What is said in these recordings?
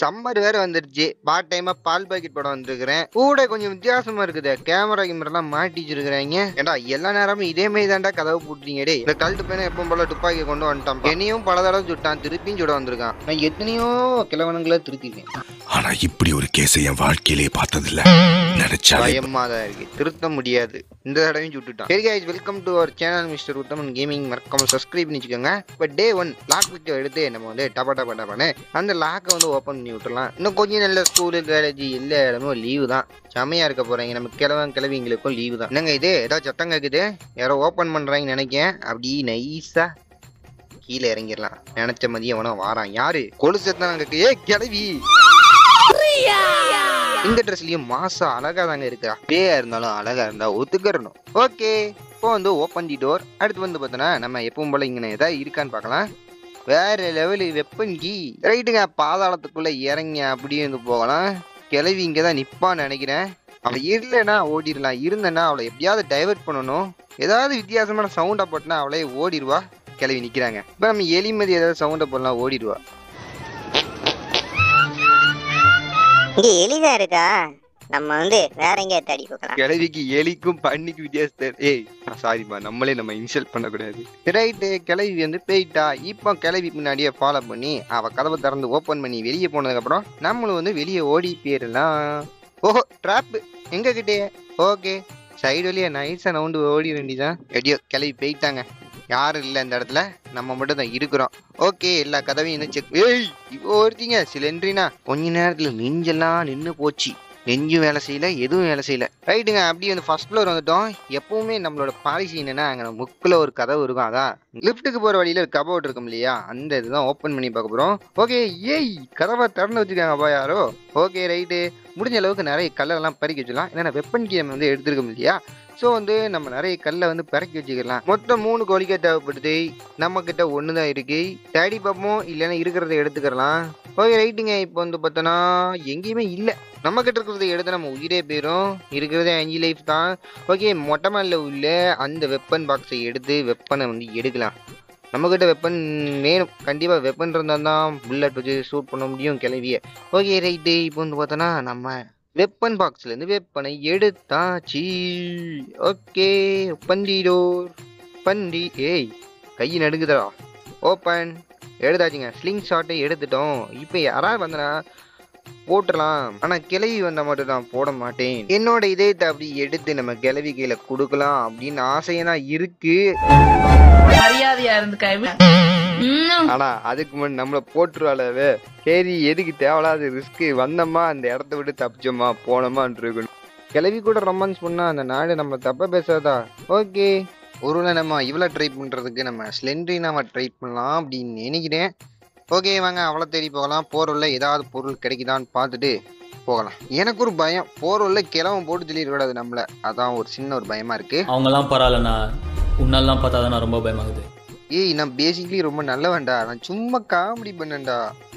Summer வேற வந்துருச்சு part டைமா பால் பாக்கெட் படம் வந்திருக்கிறேன் கூட கொஞ்சம் வித்தியாசமா இருக்குது கேமரா கேமரா எல்லாம் மாட்டி வச்சிருக்கிறாங்க ஏண்டா எல்லா நேரமும் இதே மாதிரி தான்டா கதவு போட்டுறீங்க டேய் இந்த கழுத்து பையனை எப்பவும் போல துப்பாக்கி கொண்டு வந்துட்டான் என்னையும் பல தடவை சுட்டான் திருப்பியும் சுட வந்திருக்கான் நான் எத்தனையோ கிழவனுங்களை திருத்திட்டேன் ஆனா இப்படி ஒரு கேஸை என் வாழ்க்கையிலே பார்த்ததில்ல நினைச்சாலே பயமா தான் இருக்கு திருத்த முடியாது இந்த தடவையும் சுட்டுட்டான் சரி guys welcome to our channel mister Uthaman gaming மறக்காம சப்ஸ்கிரைப் பண்ணி வச்சுக்கோங்க இப்போ டே ஒன் லாக் விட்டு எடுத்து நம்ம வந்து டபா டபா டபான்னு அந்த லாக்கை வந்து ஓப்பன் பண்ணி விட்டுறலாம் இன்னும் கொஞ்சம் நல்ல ஸ்கூலு காலேஜ் எல்லா இடமும் லீவு தான் செமையா இருக்க போறாங்க நம்ம கிழவன் கிழவிங்களுக்கும் லீவு தான் என்னங்க இது ஏதாவது சத்தம் கேக்குது யாரோ ஓப்பன் பண்றாங்கன்னு நினைக்கேன் அப்படி நைஸா கீழே இறங்கிடலாம் நினைச்ச மதியம் எவனோ வாரான் யாரு கொலுசு தான் கேக்கு ஏ கிளவி இந்த ட்ரெஸ்லயும் மாசம் அழகா தாங்க இருக்கா பேயா இருந்தாலும் அழகா இருந்தா ஒத்துக்கிறணும் ஓகே இப்போ வந்து ஓப்பன் தி டோர் அடுத்து வந்து பார்த்தோன்னா நம்ம எப்பவும் போல இங்கே ஏதாவது இருக்கான்னு பார்க்கலாம் வேற லெவலு வெப்பன் கீ ரைட்டுங்க பாதாளத்துக்குள்ள இறங்கி அப்படியே வந்து போகலாம் கிளவி இங்கே தான் நிப்பான்னு நினைக்கிறேன் அவள் இல்லைன்னா ஓடிடலாம் இருந்தேன்னா அவளை எப்படியாவது டைவர்ட் பண்ணணும் ஏதாவது வித்தியாசமான சவுண்டை போட்டுனா அவளே ஓடிடுவா கிளவி நிற்கிறாங்க இப்போ நம்ம எலிமதி ஏதாவது சவுண்டை போடலாம் ஓடிடுவா இங்க எலிதான் இருக்கா நம்ம வந்து வேற எங்கேயா தேடி பார்க்கலாம் கிழவிக்கு எலிக்கும் பண்ணிக்கு வித்தியாசத்தை ஏய் சாரிப்பா நம்மளே நம்ம இன்சல்ட் பண்ணக்கூடாது ரைட்டு கிளவி வந்து போயிட்டா இப்போ கிளவி முன்னாடியே ஃபாலோ பண்ணி அவ கதவை திறந்து ஓப்பன் பண்ணி வெளியே போனதுக்கப்புறம் நம்மளும் வந்து வெளியே ஓடி போயிடலாம் ஓஹோ ட்ராப் எங்க கிட்டே ஓகே சைடு வழியா நைஸா நவுண்டு ஓடி வேண்டிதான் எப்படியோ கிளவி போயிட்டாங்க யாரும் இல்லை இந்த இடத்துல நம்ம மட்டும் தான் இருக்கிறோம் ஓகே எல்லா கதவையும் என்ன செக் ஏய் இப்போ ஒருத்தீங்க சிலிண்டரினா கொஞ்ச நேரத்துல நெஞ்செல்லாம் நின்று போச்சு நெஞ்சும் வேலை செய்யல எதுவும் வேலை செய்யல ரைட்டுங்க அப்படியே வந்து ஃபர்ஸ்ட் ஃப்ளோர் வந்துட்டோம் எப்பவுமே நம்மளோட பாலிசி என்னன்னா அங்கே முக்கில் ஒரு கதவு இருக்கும் அதான் லிஃப்ட்டுக்கு போகிற வழியில ஒரு கபோர்ட் இருக்கும் இல்லையா அந்த இதுதான் ஓப்பன் பண்ணி பார்க்க போகிறோம் ஓகே ஏய் கதவை திறந்து வச்சுருக்காங்கப்பா யாரோ ஓகே ரைட்டு முடிஞ்ச அளவுக்கு நிறைய கல்லெல்லாம் பறிக்க வச்சுக்கலாம் ஏன்னா வெப்பன் கேம் வந்து எடுத்துருக்கோம் இல்லையா ஸோ வந்து நம்ம நிறைய கல்லை வந்து பறக்கி வச்சுக்கலாம் மொத்தம் மூணு கோழிக்கா தேவைப்படுது நம்ம கிட்ட ஒன்று தான் இருக்கு தேடி பார்ப்போம் இல்லைன்னா இருக்கிறத எடுத்துக்கலாம் ஓகே ரைட்டுங்க இப்போ வந்து பார்த்தோன்னா எங்கேயுமே இல்லை நம்ம கிட்ட இருக்கிறத எடுத்து நம்ம உயிரே போயிடும் இருக்கிறதே அஞ்சு லைஃப் தான் ஓகே மொட்டை மாலில் உள்ள அந்த வெப்பன் பாக்ஸை எடுத்து வெப்பனை வந்து எடுக்கலாம் நம்மக்கிட்ட வெப்பன் வேணும் கண்டிப்பாக வெப்பன் இருந்தால் தான் புல்லட் வச்சு ஷூட் பண்ண முடியும் கிளவிய ஓகே ரைட்டு இப்போ வந்து பார்த்தோன்னா நம்ம வெப்பன் பாக்ஸ்லேருந்து வெப்பனை எடுத்தாச்சு ஓகே பண்டிடோர் பண்டி ஏய் கை நடுங்குதடா ஓப்பன் எடுத்தாச்சுங்க ஸ்லிங் ஷாட்டை எடுத்துட்டோம் இப்போ யாராவது வந்தனா போட்டுடலாம் ஆனா கிளவி வந்தா மட்டும் நான் போட மாட்டேன் என்னோட இதயத்தை அப்படி எடுத்து நம்ம கிளவி கீழே கொடுக்கலாம் அப்படின்னு ஆசையெல்லாம் இருக்கு மரியாதையா இருந்துக்க ம், ஆனா அதுக்கு முன்னாடி நம்மள போட்டுருவாளவே சரி எதுக்கு தேவையில்லாத ரிஸ்க் வந்தோமா அந்த இடத்த விட்டு தப்பிச்சோமா போனோமான் இருக்கணும் கிளவி கூட ரொமான்ஸ் பண்ணா அந்த நாடு நம்ம தப்பா பேசாதா ஓகே ஒருவேளை நம்ம இவ்வளோ ட்ரை பண்றதுக்கு நம்ம ஸ்லெண்ட்ரினாவை ட்ரை பண்ணலாம் அப்படின்னு நினைக்கிறேன் ஓகே வாங்க அவ்வளோ தேடி போகலாம் போர்வல்ல ஏதாவது பொருள் கிடைக்குதான்னு பார்த்துட்டு போகலாம் எனக்கு ஒரு பயம் போர்வல்ல கிளவன் போட்டு சொல்லிடக்கூடாது நம்மள அதான் ஒரு சின்ன ஒரு பயமா இருக்கு அவங்கெல்லாம் பரவாயில்லண்ணா உன்னெல்லாம் பார்த்தா தான் ரொம்ப பயமாகுது ஏய் நான் பேசிக்லி ரொம்ப நல்லவன்டா நான் சும்மா காமெடி பண்ணேன்டா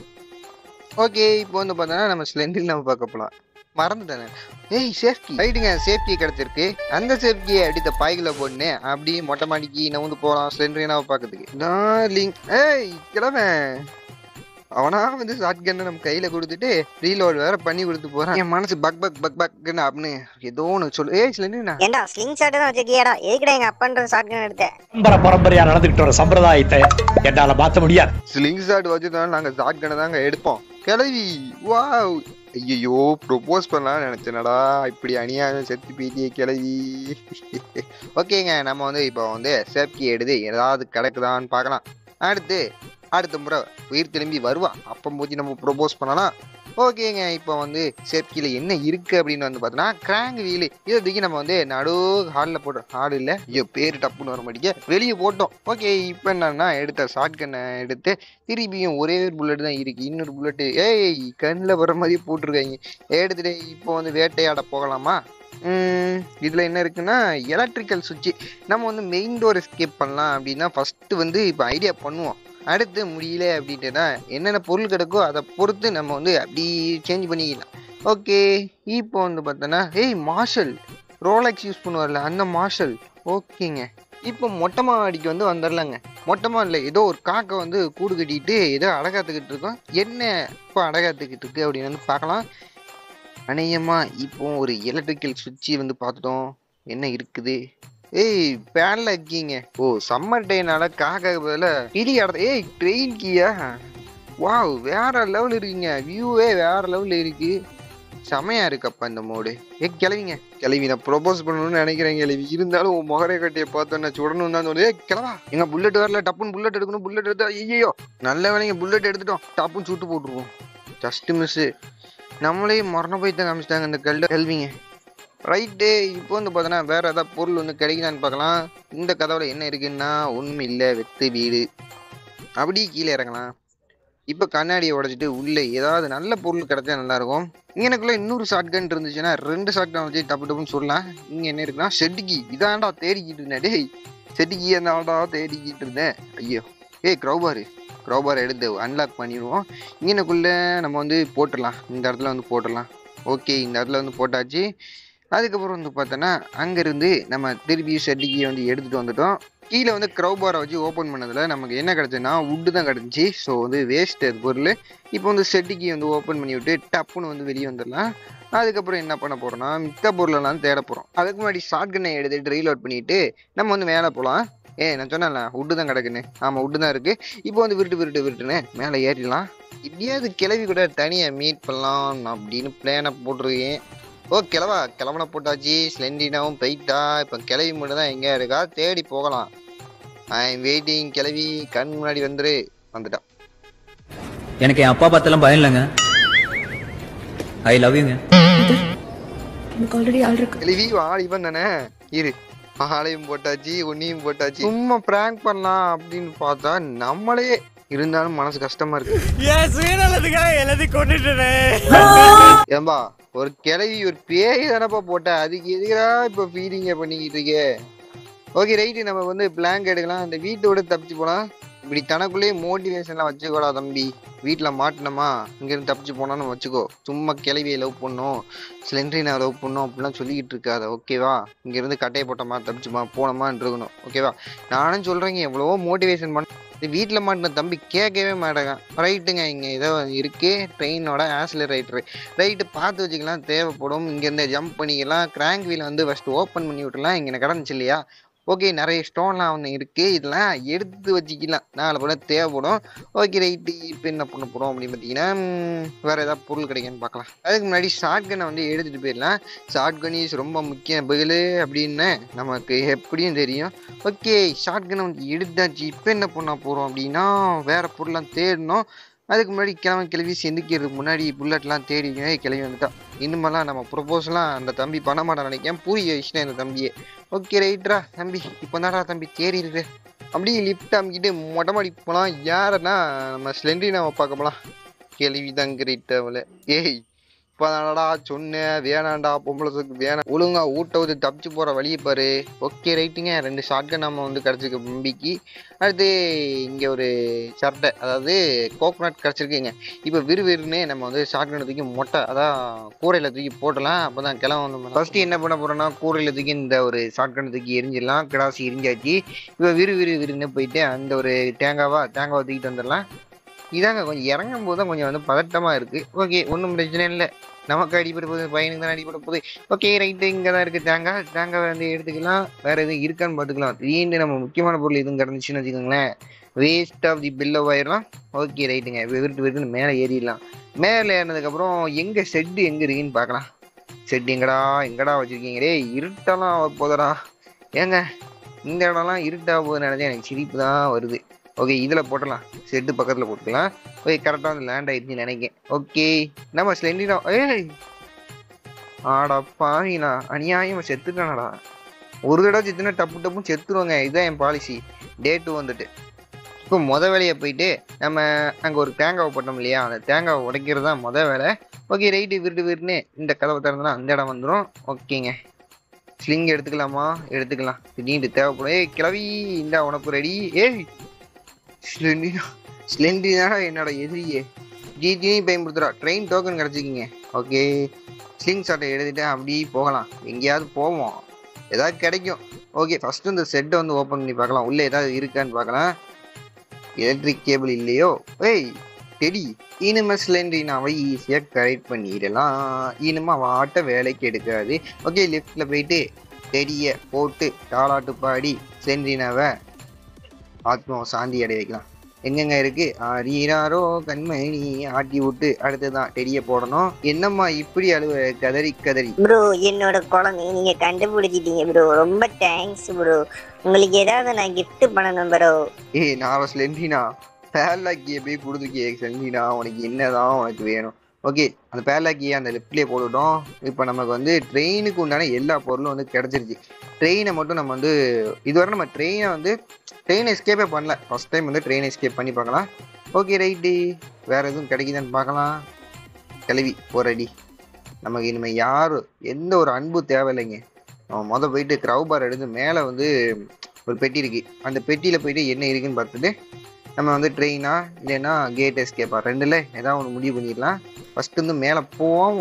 ஓகே இப்போ வந்து பார்த்தோன்னா நம்ம ஸ்லெண்டில் நம்ம பார்க்க போகலாம் மறந்துட்டேன் ஏய் சேஃப்டி ரைட்டுங்க சேஃப்டி கிடைச்சிருக்கு அந்த சேஃப்டியை அடித்த பாய்களை போட்டுன்னு அப்படியே மொட்டை மாடிக்கு நான் வந்து போகலாம் ஸ்லெண்டரினாவை பார்க்கறதுக்கு டார்லிங் ஏய் கிழமை அவனா வந்து ஷார்ட் கன்னை நம்ம கையில கொடுத்துட்டு ரீலோட் வேற பண்ணி கொடுத்து போறான் என் மனசு பக் பக் பக் பக்னு அப்படின்னு ஏதோ ஒன்று சொல்லு ஏய் ஸ்லெண்டரினா ஏண்டா ஸ்லிங் ஷாட் தான் வச்சிருக்கியாடா எதுக்குடா எங்க அப்பான்ற ஷாட் கன் எடுத்தேன் பரம்பரை பரம்பரையா நடந்துகிட்டு வர சம்பிரதாயத்தை என்னால மாத்த முடியாது ஸ்லிங் ஷாட் வச்சுருந்தாலும் நாங்கள் ஷாட் கனை தாங்க எடுப்போம் கிளவி வாவ் ஐயோ ப்ரொபோஸ் பண்ணலாம்னு நினச்சேனடா இப்படி அநியாயம் செத்து போயிட்டியே கிளவி ஓகேங்க நம்ம வந்து இப்போ வந்து சேஃப்டி எடுத்து ஏதாவது கிடக்குதான்னு பார்க்கலாம் அடுத்து அடுத்த முறை உயிர் திரும்பி வருவான் அப்போ போச்சு நம்ம ப்ரொபோஸ் பண்ணலாம் ஓகேங்க இப்போ வந்து சேஃப்டியில் என்ன இருக்குது அப்படின்னு வந்து பார்த்தோன்னா கிராங்க் வீலு இதை தூக்கி நம்ம வந்து நடு ஹாலில் போட்டோம் ஹால் இல்லை ஐயோ பேர் டப்புன்னு வர மாட்டேங்க வெளியே போட்டோம் ஓகே இப்போ என்னன்னா எடுத்த ஷார்ட் கன்னை எடுத்து திருப்பியும் ஒரே ஒரு புல்லட் தான் இருக்கு இன்னொரு புல்லட்டு ஏய் கண்ணில் வர மாதிரியே போட்டிருக்காங்க எடுத்துட்டு இப்போ வந்து வேட்டையாட போகலாமா ம், இதுல என்ன இருக்குன்னா எலக்ட்ரிக்கல் சுவிட்ச் நம்ம வந்து மெயின் டோர் எஸ்கேப் பண்ணலாம் அப்படின்னா ஃபர்ஸ்ட் வந்து இப்போ ஐடியா பண்ணுவோம் அடுத்து முடியல அப்படின்ட்டுனா என்னென்ன பொருள் கிடக்கோ அதை பொறுத்து நம்ம வந்து அப்படி சேஞ்ச் பண்ணிக்கலாம் ஓகே இப்போ வந்து பார்த்தோன்னா ஏய் மார்ஷல் ரோலெக்ஸ் யூஸ் பண்ணுவார்ல அந்த மார்ஷல் ஓகேங்க இப்போ மொட்டை மாடிக்கு வந்து வந்துடலாங்க மொட்டை மாடியில் ஏதோ ஒரு காக்கை வந்து கூடு கட்டிட்டு ஏதோ அடகாத்துக்கிட்டு இருக்கோம் என்ன இப்போ அடகாத்துக்கிட்டு இருக்கு அப்படின்னு வந்து பார்க்கலாம் அநேகமா இப்போ ஒரு எலக்ட்ரிக்கல் சுவிட்ச் வந்து பார்த்துட்டோம் என்ன இருக்குது ஏய் பேன்ல இருக்கீங்க ஓ சம்மர் டேனால காக்கா பதில இடி இடத்த ஏய் ட்ரெயின் கீயா வாவ் வேற லெவல் இருக்குங்க வியூவே வேற லெவல்ல இருக்கு செமையா இருக்குப்பா இந்த மோடு ஏ கிளவிங்க கிளவி நான் ப்ரொபோஸ் பண்ணணும்னு நினைக்கிறேன் கிளவி இருந்தாலும் உன் முகரை கட்டியை பார்த்தோன்னே சுடணும் தான் தோணுது ஏ கிளவா எங்க புல்லட் வரல டப்புன்னு புல்லட் எடுக்கணும் புல்லட் எடுத்தா ஐயோ நல்ல வேலைங்க புல்லட் எடுத்துட்டோம் டப்புன்னு சுட்டு போட்டுருவோம் ஜஸ்ட் மிஸ் நம்மளே மரண போய் தான் காமிச்சிட்டாங்க இந்த கல்ல கல்விங்க ரைட்டு இப்போ வந்து பார்த்தோன்னா வேற ஏதாவது பொருள் வந்து கிடைக்குதான்னு பார்க்கலாம் இந்த கதவுல என்ன இருக்குன்னா ஒன்றும் இல்லை வெத்து வீடு அப்படியே கீழே இறங்கலாம் இப்போ கண்ணாடியை உடைச்சிட்டு உள்ளே ஏதாவது நல்ல பொருள் கிடைச்சா நல்லா இருக்கும் இங்கனக்குள்ள இன்னொரு ஷார்ட் கன் இருந்துச்சுன்னா ரெண்டு ஷார்ட் கன் வச்சு டப்பு டப்புன்னு சொல்லலாம் இங்க என்ன இருக்குன்னா செட்டுக்கி இதான்டா தேடிக்கிட்டு இருந்தேன் டேய் செட்டுக்கி அந்த ஆள்டா தேடிக்கிட்டு இருந்தேன் ஐயோ ஏய் க்ரௌபாரு க்ரௌபார் எடுத்து அன்லாக் பண்ணிடுவோம் இங்கனக்குள்ள நம்ம வந்து போட்டுடலாம் இந்த இடத்துல வந்து போட்டுடலாம் ஓகே இந்த இடத்துல வந்து போட்டாச்சு அதுக்கப்புறம் வந்து பார்த்தோன்னா அங்கேருந்து நம்ம திருப்பி செட்டிக்கியை வந்து எடுத்துகிட்டு வந்துட்டோம் கீழே வந்து க்ரௌபாரை வச்சு ஓப்பன் பண்ணதில் நமக்கு என்ன கிடச்சுன்னா உட்டு தான் கிடந்துச்சு ஸோ வந்து வேஸ்ட் அது பொருள் இப்போ வந்து செட்டிக்கி வந்து ஓப்பன் பண்ணி விட்டு டப்புன்னு வந்து வெளியே வந்துடலாம் அதுக்கப்புறம் என்ன பண்ண போகிறோம்னா மித்த பொருளெல்லாம் தேட போகிறோம் அதுக்கு முன்னாடி ஷார்ட் கன்னை எடுத்துட்டு ரீலோட் பண்ணிட்டு நம்ம வந்து மேலே போகலாம் ஏ நான் சொன்னேன்ல உட்டு தான் கிடக்குன்னு ஆமாம் உட்டு தான் இருக்குது இப்போ வந்து விருட்டு விருட்டு விருட்டுன்னு மேலே ஏறிடலாம் இப்படியாவது கிளவி கூட தனியாக மீட் பண்ணலாம் அப்படின்னு பிளானை போட்டிருக்கேன் ஓ கிளவா கிளவனை போட்டாச்சு ஸ்லெண்டினாவும் போயிட்டா இப்போ கிளவி மட்டும் தான் எங்கே இருக்கா தேடி போகலாம் ஐ எம் வெயிட்டிங் கிளவி கண் முன்னாடி வந்துரு வந்துட்டா எனக்கு என் அப்பா பார்த்தெல்லாம் பயம் இல்லைங்க ஐ லவ் யூங்க எனக்கு ஆல்ரெடி ஆள் இருக்கு கிளவி வாலிபன் தானே இரு ஆளையும் போட்டாச்சு உன்னையும் போட்டாச்சு சும்மா பிராங்க் பண்ணலாம் அப்படின்னு பார்த்தா நம்மளே இருந்தாலும் மனசு கஷ்டமா இருக்கு ஏம்பா ஒரு கிளவி ஒரு பேய் தானப்பா போட்ட அதுக்கு எதுக்குடா இப்ப ஃபீலிங்க பண்ணிக்கிட்டு இருக்கே ஓகே ரைட்டு நம்ம வந்து பிளாங்க் எடுக்கலாம் அந்த வீட்டோட தப்பிச்சு போலாம் இப்படி தனக்குள்ளேயே மோட்டிவேஷன்லாம் வச்சுக்கோடா தம்பி வீட்டில் மாட்டினோமா இங்கேருந்து தப்பிச்சு போனான்னு வச்சுக்கோ சும்மா கிளவியை லவ் பண்ணோம் சிலிண்டரினை லவ் பண்ணோம் அப்படிலாம் சொல்லிக்கிட்டு இருக்காத ஓகேவா இங்கேருந்து கட்டையை போட்டோமா தப்பிச்சுமா போனோமான்னு இருக்கணும் ஓகேவா நானும் சொல்கிறேங்க எவ்வளவோ மோட்டிவேஷன் பண்ண வீட்டில் மாட்டின தம்பி கேட்கவே மாட்டேங்க ரைட்டுங்க இங்கே ஏதோ இருக்கு ட்ரெயினோட ஆக்சிலரேட்டர் ரைட்டு பார்த்து வச்சுக்கலாம் தேவைப்படும் இங்கேருந்து ஜம்ப் பண்ணிக்கலாம் கிராங்க் வீல் வந்து ஃபஸ்ட்டு ஓப்பன் பண்ணி விட்டுலாம் இங்கே கிடந்துச்சு இல்லையா ஓகே நிறைய ஸ்டோன்லாம் ஒன்று இருக்கு இதெல்லாம் எடுத்து வச்சுக்கலாம் நாலு போல தேவைப்படும் ஓகே ரைட்டு இப்போ என்ன பண்ண போகிறோம் அப்படின்னு பார்த்தீங்கன்னா ம், வேற ஏதாவது பொருள் கிடைக்குன்னு பார்க்கலாம் அதுக்கு முன்னாடி ஷார்ட் கன்னை வந்து எடுத்துகிட்டு போயிடலாம் ஷார்ட் கன் இஸ் ரொம்ப முக்கிய பதில் அப்படின்னு நமக்கு எப்படியும் தெரியும் ஓகே ஷார்ட் கன்னை வந்து எடுத்தாச்சு இப்போ என்ன பண்ண போகிறோம் அப்படின்னா வேற பொருள்லாம் தேடணும் அதுக்கு முன்னாடி கிளம்பி கிளவி செதுக்கிறதுக்கு முன்னாடி புல்லட்லாம் தேடி ஏய், கிளவி வந்துட்டா இனிமேலாம் நம்ம ப்ரொபோஸ்லாம் அந்த தம்பி பண்ண மாட்டான் நினைக்கிறேன் பூரி வச்சுட்டேன் இந்த தம்பியை ஓகே ரைட்ரா தம்பி இப்போ தான்டா தம்பி தேறி இருக்கு அப்படியே லிஃப்ட் அமுக்கிட்டு மொட்டை மாடி போகலாம் யாருன்னா நம்ம ஸ்லெண்ட்ரினாவை பார்க்க போகலாம் கேள்வி தான் கிரேட் அவளை ஏய் இப்போதானடா சொன்னேன் வேணாண்டா பொம்பளை சொக்கு வேணாம் ஒழுங்கா ஊட்ட வந்து தப்பிச்சு போகிற வழியை பாரு ஓகே ரைட்டுங்க ரெண்டு ஷார்ட்கன் நம்ம வந்து கிடச்சிருக்கு பம்பிக்கு அடுத்து இங்கே ஒரு சட்டை அதாவது கோகோனட் கிடச்சிருக்குங்க இப்போ விறுவிறுன்னு நம்ம வந்து ஷார்ட்கன் தூக்கி மொட்டை அதான் கூரையில் தூக்கி போட்டலாம் அப்போ தான் கிளம்ப வந்து ஃபஸ்ட்டு என்ன பண்ண போகிறோம்னா கூரையில் தூக்கி இந்த ஒரு ஷார்ட்கன் தூக்கி எரிஞ்சிடலாம் கிடாசி எரிஞ்சாச்சு இப்போ விறு விறு விறுன்னு போயிட்டு அந்த ஒரு தேங்காவா தேங்காவை தூக்கிட்டு வந்துடலாம் இதாங்க கொஞ்சம் இறங்கும் போது தான் கொஞ்சம் வந்து பதட்டமாக இருக்குது ஓகே ஒன்றும் பிரச்சனை இல்லை நமக்கு அடிபட போகுது பையனுக்கு தான் அடிபட போகுது ஓகே ரைட்டு இங்கே தான் இருக்குது தேங்காய் தேங்காய் வந்து எடுத்துக்கலாம் வேறு எதுவும் இருக்கான்னு பார்த்துக்கலாம் திடீர்னு நம்ம முக்கியமான பொருள் எதுவும் கிடந்துச்சுன்னு வச்சுக்கோங்களேன் வேஸ்ட் ஆஃப் தி பில்லோ ஆயிடலாம் ஓகே ரைட்டுங்க விருட்டு விருட்டுன்னு மேலே ஏறிடலாம் மேலே ஏறினதுக்கப்புறம் எங்கே செட்டு எங்கே இருக்குன்னு பார்க்கலாம் செட் எங்கடா எங்கடா வச்சுருக்கீங்க டேய் இருட்டெல்லாம் ஆக போதடா ஏங்க இந்த இடம்லாம் இருட்டாக போகுதுன்னு நினச்சா எனக்கு சிரிப்பு தான் வருது ஓகே இதில் போட்டலாம் செட்டு பக்கத்தில் போட்டுக்கலாம் ஓகே கரெக்டாக வந்து லேண்ட் ஆயிடுச்சுன்னு நினைக்கிறேன் ஓகே நம்ம ஸ்லெண்டினா ஏய் ஆடா பாவினா அநியாயம் செத்துட்டானடா ஒரு தடவை செத்துனா டப்பு டப்புன்னு செத்துருவாங்க இதுதான் என் பாலிசி டே டூ வந்துட்டு இப்போ முத வேலையை போயிட்டு நம்ம அங்கே ஒரு தேங்காவை போட்டோம் இல்லையா அந்த தேங்காவை உடைக்கிறது தான் முத வேலை ஓகே ரைட்டு விருட்டு விருட்டுன்னு இந்த கதவை திறந்தனா அந்த இடம் வந்துடும் ஓகேங்க ஸ்லிங் எடுத்துக்கலாமா எடுத்துக்கலாம் திடீர்னு தேவைப்படும் ஏய் கிளவி இந்தா உனக்கு ரெடி ஏய் ஸ்லெண்டினா ஸ்லெண்டினா என்னோட எதிரியே ஜிடியும் பயன்படுத்துகிறா ட்ரெயின் டோக்கன் கிடச்சிக்கிங்க ஓகே ஸ்லிங் ஷாட்டை எடுத்துட்டு அப்படியே போகலாம் எங்கேயாவது போவோம் ஏதாவது கிடைக்கும் ஓகே ஃபர்ஸ்ட் இந்த செட்டை வந்து ஓப்பன் பண்ணி பார்க்கலாம் உள்ள ஏதாவது இருக்கான்னு பார்க்கலாம் எலக்ட்ரிக் கேபிள் இல்லையோ ஏய் டெடி இனிமே சிலிண்டரினாவை ஈஸியாக கரெக்ட் பண்ணிடலாம் இனிமே வாட்ட வேலைக்கு எடுக்காது ஓகே லெஃப்டில் போயிட்டு டெடியை போட்டு தாளாட்டு பாடி சிலிண்டரினாவை ஆத்மா சாந்தி அடைய வைக்கலாம் எங்கெங்க இருக்கு ஆரீராரோ கண்மணி ஆட்டி விட்டு அடுத்ததான் டெடியை போடணும் என்னம்மா இப்படி அழுவ கதறி கதறி ப்ரோ என்னோட குழந்தை நீங்க கண்டுபிடிச்சிட்டீங்க ப்ரோ ரொம்ப தேங்க்ஸ் ப்ரோ உங்களுக்கு ஏதாவது நான் gift பண்ணணும் ப்ரோ ஏய் நான் ஸ்லெண்டினா பேர்லாக்கியை போய் கொடுத்துருக்கியே ஸ்லெண்டினா உனக்கு என்னதான் உனக்கு வேணும் ஓகே அந்த பேர்லாக்கியை அந்த லெஃப்ட்லேயே போட்டுட்டோம் இப்போ நமக்கு வந்து ட்ரெயினுக்கு உண்டான எல்லா பொருளும் வந்து கிடச்சிருச்சு ட்ரெயினை மட்டும் நம்ம வந்து இதுவரை நம்ம ட்ரெயினை வந்து ட்ரெயின் எஸ்கேப்பே பண்ணல ஃபர்ஸ்ட் டைம் வந்து ட்ரெயின் எஸ்கேப் பண்ணி பார்க்கலாம் ஓகே ரைட்டு வேற எதுவும் கிடைக்குதான்னு பார்க்கலாம் கிளவி ஒரு அடி நமக்கு இனிமேல் யாரும் எந்த ஒரு அன்பு தேவையில்லைங்க நம்ம மொதல் போயிட்டு க்ரௌ பார் எடுத்து மேலே வந்து ஒரு பெட்டி இருக்கு அந்த பெட்டியில் போயிட்டு என்ன இருக்குன்னு பார்த்துட்டு நம்ம வந்து ட்ரெயினா இல்லைன்னா கேட் எஸ்கேப்பா ரெண்டுல ஏதாவது ஒன்று முடிவு பண்ணிடலாம் ஃபர்ஸ்ட் வந்து மேலே போவோம்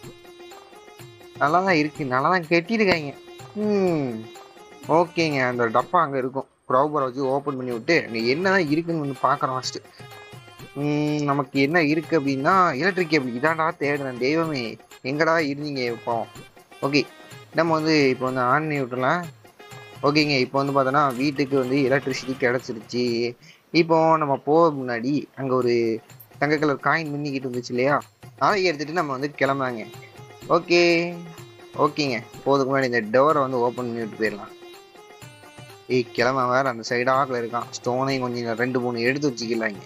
நல்லா தான் இருக்கு நல்லா தான் கட்டியிருக்காங்க ம் ஓகேங்க அந்த டப்பா அங்கே இருக்கும் க்ரௌபரை வச்சு ஓப்பன் பண்ணி விட்டு அங்கே என்னதான் இருக்குன்னு வந்து பார்க்குறோம் ஃபஸ்ட்டு நமக்கு என்ன இருக்கு அப்படின்னா எலக்ட்ரிக் கேபிள் இதான்டா தேடுறேன் தெய்வமே எங்கடா இருந்தீங்க இப்போ ஓகே நம்ம வந்து இப்போ வந்து ஆன் பண்ணி விட்டுலாம் ஓகேங்க இப்போ வந்து பார்த்தோன்னா வீட்டுக்கு வந்து எலக்ட்ரிசிட்டி கிடச்சிருச்சு இப்போ நம்ம போக முன்னாடி அங்கே ஒரு தங்க கலர் காயின் மின்னிக்கிட்டு இருந்துச்சு இல்லையா அதை எடுத்துட்டு நம்ம வந்து கிளம்பாங்க ஓகே ஓகேங்க போதுக்கு முன்னாடி இந்த டோரை வந்து ஓப்பன் பண்ணி விட்டு போயிடலாம் ஏய் கிளம்ப வேற அந்த சைடாகில் இருக்கான் ஸ்டோனையும் கொஞ்சம் ரெண்டு மூணு எடுத்து வச்சுக்கலாங்க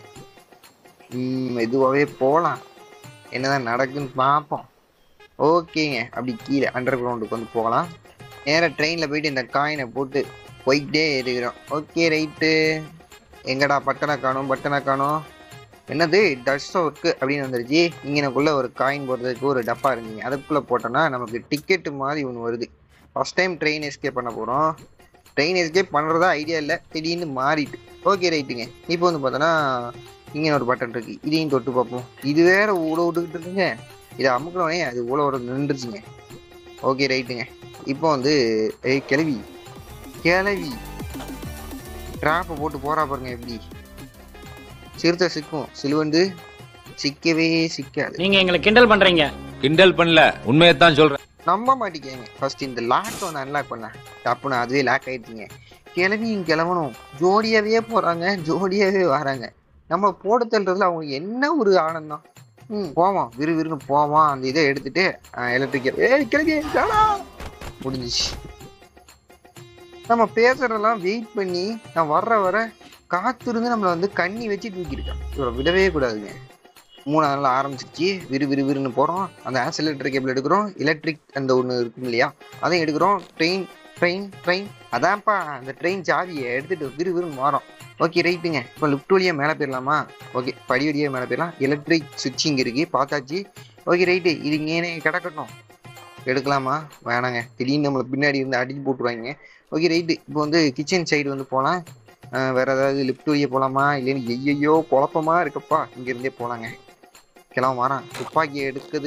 ம் மெதுவாகவே போகலாம் என்னதான் நடக்குன்னு பார்ப்போம் ஓகேங்க அப்படி கீழே அண்டர் கிரவுண்டுக்கு வந்து போகலாம் நேராக ட்ரெயினில் போயிட்டு இந்த காயினை போட்டு போய்கிட்டே இருக்கிறோம் ஓகே ரைட்டு எங்கடா பட்டனை காணும் பட்டனை காணும் என்னது டஸ்ட் ஒர்க்கு அப்படின்னு வந்துருச்சு இங்கனக்குள்ள ஒரு காயின் போடுறதுக்கு ஒரு டப்பா இருந்துங்க அதுக்குள்ளே போட்டோன்னா நமக்கு டிக்கெட்டு மாதிரி ஒன்று வருது ஃபர்ஸ்ட் டைம் ட்ரெயின் எஸ்கேப் பண்ண போகிறோம் ட்ரெயின் எஸ்கேப் பண்ணுறதா ஐடியா இல்லை திடீர்னு மாறிட்டு ஓகே ரைட்டுங்க இப்போ வந்து பார்த்தோன்னா இங்கே ஒரு பட்டன் இருக்கு இதையும் தொட்டு பார்ப்போம் இது வேற ஊட விட்டுக்கிட்டு இருக்குங்க இதை அமுக்கணே அது ஊழ விட நின்றுச்சுங்க ஓகே ரைட்டுங்க இப்போ வந்து ஏய் கிளவி கிளவி ட்ராப்பை போட்டு போறா பாருங்க எப்படி சிறுத்தை சிக்கும் சிலுவண்டு சிக்கவே சிக்காது நீங்க எங்களை கிண்டல் பண்றீங்க கிண்டல் பண்ணல உண்மையை தான் சொல்றேன் நம்ப மாட்டேங்க ஃபர்ஸ்ட் இந்த லாக் வந்து அன்லாக் பண்ணேன் தப்புன்னு அதுவே லாக் ஆயிடுச்சுங்க கிளவியும் கிளவனும் ஜோடியாவே போறாங்க ஜோடியாவே வராங்க நம்ம போட தள்ளுறதுல அவங்க என்ன ஒரு ஆனந்தம் ம் போவோம் விறுவிறுன்னு போவோம் அந்த இதை எடுத்துட்டு எலக்ட்ரிக் ஏய் கிளவி வேணா முடிஞ்சிச்சு நம்ம பேசுறதெல்லாம் வெயிட் பண்ணி நான் வர்ற வர காத்திருந்து நம்மளை வந்து கண்ணி வச்சு தூக்கியிருக்கான் இவரை விடவே கூடாதுங்க மூணாவது நாள் ஆரம்பிச்சிச்சு விறு விறு விறுன்னு போகிறோம் அந்த ஆஸ் எலக்ட்ரிக் கேபிள் எடுக்கிறோம் எலக்ட்ரிக் அந்த ஒன்று இருக்கும் இல்லையா அதையும் எடுக்கிறோம் ட்ரெயின் ட்ரெயின் ட்ரெயின் அதான்ப்பா அந்த ட்ரெயின் சாவியை எடுத்துட்டு விறு விறுன்னு வரோம் ஓகே ரைட்டுங்க இப்போ லிஃப்ட் வழியாக மேலே போயிடலாமா ஓகே படி வழியாக மேலே போயிடலாம் எலக்ட்ரிக் சுவிட்சிங் இருக்கு பார்த்தாச்சு ஓகே ரைட்டு இது இங்கேனே கிடக்கட்டும் எடுக்கலாமா வேணாங்க திடீர்னு நம்மளை பின்னாடி இருந்து அடிச்சு போட்டுருவாங்க ஓகே ரைட்டு இப்போ வந்து கிச்சன் சைடு வந்து போகலாம் வேற ஏதாவது லிஃப்ட் வழியே போகலாமா இல்லைன்னு ஐயையோ குழப்பமா இருக்கப்பா இங்கேருந்தே போகலாங்க கிளம்ப வரான் துப்பாக்கி எடுக்கிறது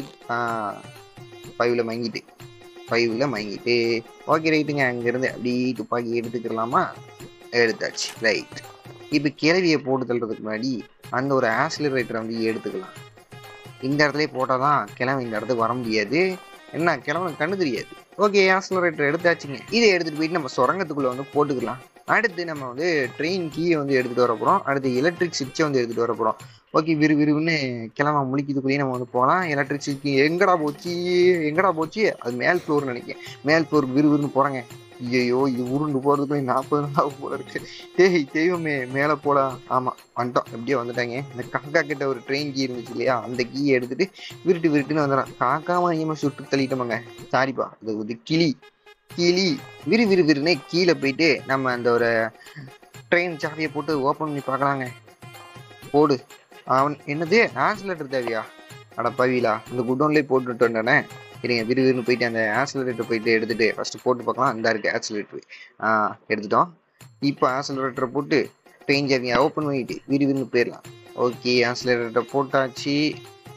ஃபைவ்ல மயங்கிட்டு ஃபைவ்ல மயங்கிட்டு ஓகே ரைட்டுங்க அங்கேருந்து அப்படி துப்பாக்கி எடுத்துக்கலாமா எடுத்தாச்சு ரைட் இப்போ கிளவியை போட்டு தள்ளுறதுக்கு முன்னாடி அந்த ஒரு ஆக்சிலரேட்டரை வந்து எடுத்துக்கலாம் இந்த இடத்துல போட்டால் தான் கிளம்பி இந்த இடத்துக்கு வர முடியாது என்ன கிளம்புன கண்ணு தெரியாது ஓகே ஆக்சிலரேட்டர் எடுத்தாச்சுங்க இதை எடுத்துகிட்டு போயிட்டு நம்ம சுரங்கத்துக்குள்ளே வந்து போட்டுக்கலாம் அடுத்து நம்ம வந்து ட்ரெயின் கீயை வந்து எடுத்துகிட்டு வர போகிறோம் அடுத்து எலக்ட்ரிக் சுவிட்சை வந்து எடுத்துகிட்டு வர போகிறோம் ஓகே விறு விறுவிறுன்னு கிளம்ப முழிக்கிறதுக்குள்ளேயே நம்ம வந்து போகலாம் எலக்ட்ரிக் சுவிட்ச் எங்கடா போச்சு எங்கடா போச்சு அது மேல் ஃப்ளோர்னு நினைக்கிறேன் மேல் ஃப்ளோர் விறுவிறுன்னு போகிறாங்க ஐயோ இது உருண்டு போகிறதுக்குள்ளே நாற்பது நாள் ஆகும் போல இருக்கு டேய் தெய்வமே மேலே போலாம் ஆமாம் வந்துட்டோம் எப்படியோ வந்துட்டாங்க இந்த காக்கா கிட்ட ஒரு ட்ரெயின் கீ இருந்துச்சு இல்லையா அந்த கீயை எடுத்துட்டு விருட்டு விருட்டுன்னு வந்துடும் காக்கா மையமாக சுட்டு தள்ளிட்டோமாங்க சாரிப்பா அது ஒரு கிளி கிளி விறு விறு விறுன்னு கீழே போயிட்டு நம்ம அந்த ஒரு ட்ரெயின் சாவியை போட்டு ஓப்பன் பண்ணி பார்க்கலாங்க போடு அவன் என்னது ஆக்சிலேட்டர் தேவையா அட பவிலா இந்த குடோன்லேயே போட்டுட்டு வந்தானே இருங்க விறுவிறுன்னு போயிட்டு அந்த ஆக்சிலரேட்டர் போயிட்டு எடுத்துட்டு ஃபர்ஸ்ட் போட்டு பார்க்கலாம் இந்த இருக்கு ஆக்சிலரேட்டர் ஆ எடுத்துட்டோம் இப்போ ஆக்சிலரேட்டரை போட்டு ட்ரெயின் சாவியை ஓப்பன் பண்ணிட்டு விறுவிறுன்னு போயிடலாம் ஓகே ஆக்சிலரேட்டர் போட்டாச்சு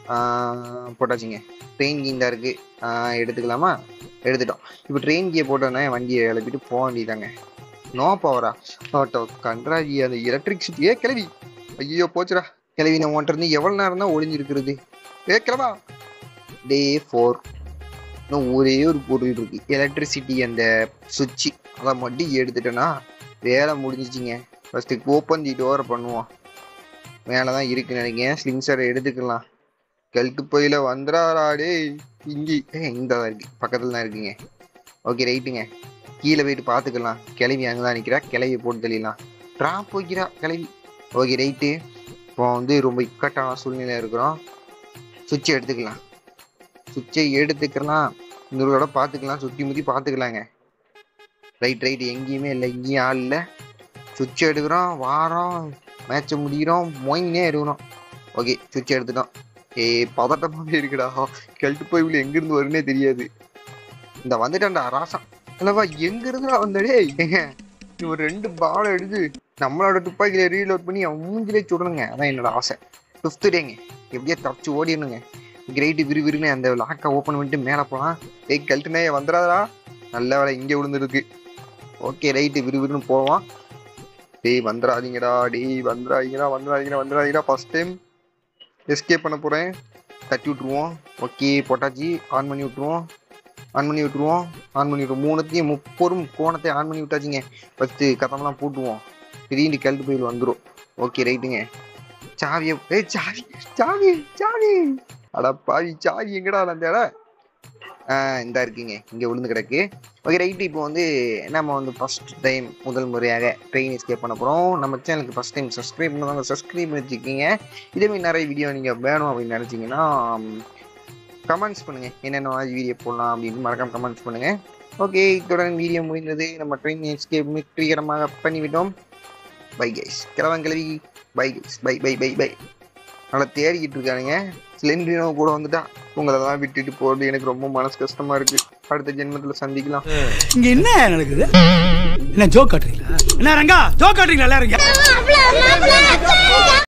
போட்டாச்சுங்க ட்ரெயின் கீ தான் இருக்கு ஆஹ் எடுத்துக்கலாமா எடுத்துட்டோம் இப்போ ட்ரெயின் கீயை போட்டோன்னே வண்டியை எழுப்பிட்டு போக வேண்டியதாங்க நோ பவரா ஆட்டோ கன்றாஜி அந்த எலக்ட்ரிசிட்டியே கிளவி ஐயோ போச்சுடா கிளவி நம்ம ஒன்றை இருந்து எவ்வளோ நேரம் தான் ஒளிஞ்சிருக்கிறது ஏ கிளவா டே ஃபோர் இன்னும் ஒரே ஒரு பொருள் இருக்கு எலக்ட்ரிசிட்டி அந்த சுவிட்சு அதை மட்டும் எடுத்துட்டோன்னா வேலை முடிஞ்சிச்சிங்க ஃபர்ஸ்ட் ஓப்பன் தி டோரை பண்ணுவோம் மேலே தான் இருக்குன்னு நினைக்கிறேன் ஸ்லிங்ஸரை எடுத்துக்கலாம் கழுத்து போயில வந்துடாரா டேய் இங்கி ஏ இந்த தான் இருக்கு பக்கத்தில் தான் இருக்குங்க ஓகே ரைட்டுங்க கீழே போயிட்டு பார்த்துக்கலாம் கிளவி அங்கே தான் நிற்கிறா கிளவியை போட்டு தெளியலாம் ட்ராப் வைக்கிறா கிளவி ஓகே ரைட்டு இப்போ வந்து ரொம்ப இக்கட்டான சூழ்நிலை இருக்கிறோம் சுவிட்சை எடுத்துக்கலாம் சுவிட்சை எடுத்துக்கலாம் இன்னொரு தடவை பார்த்துக்கலாம் சுற்றி முற்றி பார்த்துக்கலாங்க ரைட் ரைட் எங்கேயுமே இல்லை எங்கேயும் ஆள் இல்லை சுவிட்ச் எடுக்கிறோம் வாரோம் மேட்சை முடிக்கிறோம் மொயினே எடுக்கிறோம் ஓகே சுவிட்ச் எடுத்துட்டோம் ஏய் பதட்டமாகவே இருக்குடா கெல்ட்டு போய் இவ்வளோ எங்கேருந்து வருன்னே தெரியாது இந்த வந்துட்டேன்டா ராசம் இல்லவா எங்கேருந்துடா வந்தடே ஏங்க நீ ஒரு ரெண்டு பால் எடுத்து நம்மளோட துப்பாக்கியில ரீலோட் பண்ணி அவன் மூஞ்சிலே சுடணுங்க அதான் என்னோட ஆசை ஃபிஃப்த் டேங்க எப்படியே தப்பிச்சு ஓடிடணுங்க கிரேட்டு விறுவிறுன்னு அந்த லாக்கை ஓப்பன் பண்ணிட்டு மேலே போகலாம் ஏய் கழட்டுனே வந்துடாதடா நல்ல வேலை இங்கே விழுந்துருக்கு ஓகே ரைட்டு விறுவிறுன்னு போவோம் டேய் வந்துடாதீங்கடா டேய் வந்துடாதீங்கடா வந்துடாதீங்கடா வந்துடாதீங்கடா ஃபர்ஸ்ட் டைம் எஸ்கேப் பண்ண போகிறேன் தட்டி விட்ருவோம் ஓகே பொட்டாச்சி ஆன் பண்ணி விட்ருவோம் ஆன் பண்ணி விட்ருவோம் ஆன் பண்ணி விட்ருவோம் மூணுத்தையும் முப்பொரும் கோணத்தை ஆன் பண்ணி விட்டாச்சுங்க ஃபஸ்ட்டு கதமெல்லாம் பூட்டுவோம் திடீர்னு கழட்டு போயில் வந்துடும் ஓகே ரைட்டுங்க சாவியை ஏய் சாவி சாவி சாவி அட பாவி சாவி எங்கடா அந்த இடம் இந்த இருக்குங்க இங்கே விழுந்து கிடக்கு ஓகே ரைட்டு இப்போ வந்து நம்ம வந்து ஃபர்ஸ்ட் டைம் முதல் முறையாக ட்ரெயின் எஸ்கேப் பண்ண போகிறோம் நம்ம சேனலுக்கு ஃபர்ஸ்ட் டைம் சப்ஸ்கிரைப் பண்ணுவாங்க சப்ஸ்கிரைப் பண்ணி வச்சுக்கிங்க இதேமாதிரி நிறைய வீடியோ நீங்கள் வேணும் அப்படின்னு நினச்சிங்கன்னா கமெண்ட்ஸ் பண்ணுங்கள் என்னென்ன மாதிரி வீடியோ போடலாம் அப்படின்னு மறக்காம கமெண்ட்ஸ் பண்ணுங்கள் ஓகே இத்துடன் வீடியோ முடிந்தது நம்ம ட்ரெயின் எஸ்கேப் வெற்றிகரமாக பண்ணிவிட்டோம் பை கைஸ் கிழவன் கிளவி bye guys bye bye bye bye நல்லா தேடிக்கிட்டு இருக்கானுங்க சிலிண்டரினோ கூட வந்துட்டா உங்களெல்லாம் விட்டுட்டு போகிறது எனக்கு ரொம்ப மனசு கஷ்டமா இருக்கு அடுத்த ஜென்மத்தில் சந்திக்கலாம் இங்க என்ன நடக்குது என்ன ஜோக் காட்டுறீங்களா என்ன ரங்கா ஜோக் காட்டுறீங்களா எல்லாரும் இங்க?